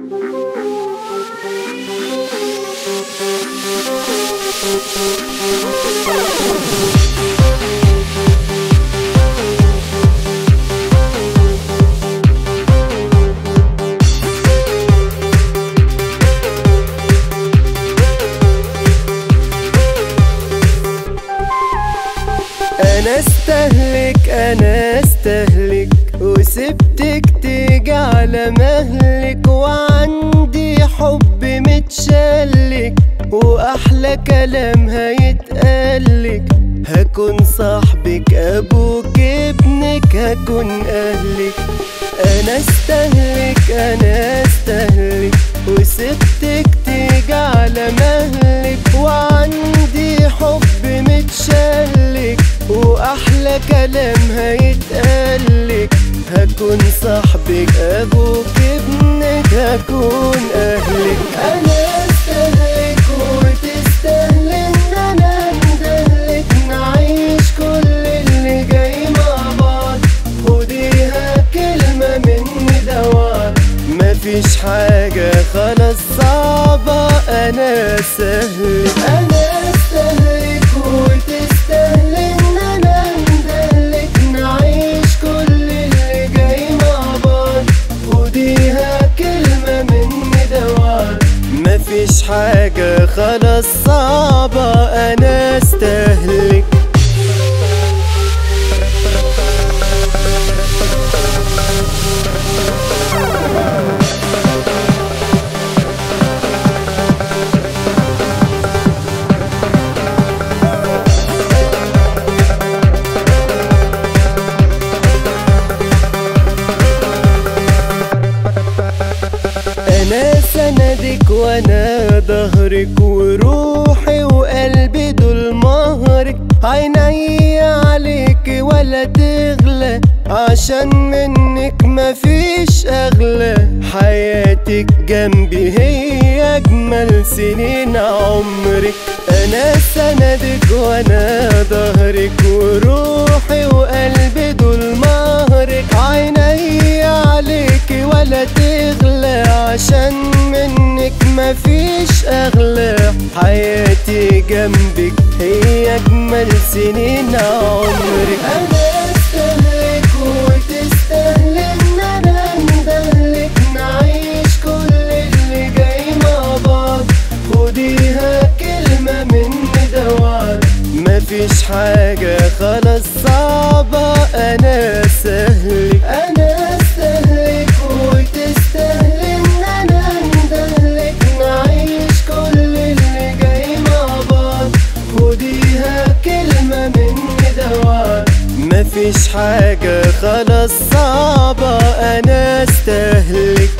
انا استهلك انا استهلك وسبتك تيجي على مهلك وعندي حب متشلك واحلى كلام هيتقالك هكون صاحبك ابوك ابنك هكون اهلك انا استهلك انا استهلك وسبتك تيجي على مهلك وعندي حب متشلك واحلى كلام هيتقالك هكون صاحبك ابوك ابنك هكون اهلك انا استهلك وتستاهل ان انا اندهلك نعيش كل اللي جاي مع بعض خديها كلمة مني دوا مفيش حاجة خلاص صعبة انا سهل انا استهلك وتستاهل ان انا اندهلك نعيش كل اللي جاي مع بعض خديها كلمة مني دوا مفيش حاجة خلاص صعبة انا استهلك انا سندك وانا ظهرك وروحي وقلبي دول مهرك عيني عليك ولا تغلى عشان منك مفيش اغلى حياتك جنبي هي اجمل سنين عمرك انا سندك وانا ظهرك وروحي وقلبي دول مهرك عيني عليك ولا تغلى عشان منك مفيش اغلى حياتي جنبك هي اجمل سنين عمرك انا استهلك وتستاهل ان انا اندهلك نعيش كل اللي جاي مع بعض خديها كلمة مني دوا مفيش حاجة خلاص صعبة انا سهلك انا استهلك وتستاهل ان انا اندهلك نعيش كل اللي جاي مع بعض خديها كلمة مني دوا مفيش حاجة خلاص صعبة انا استهلك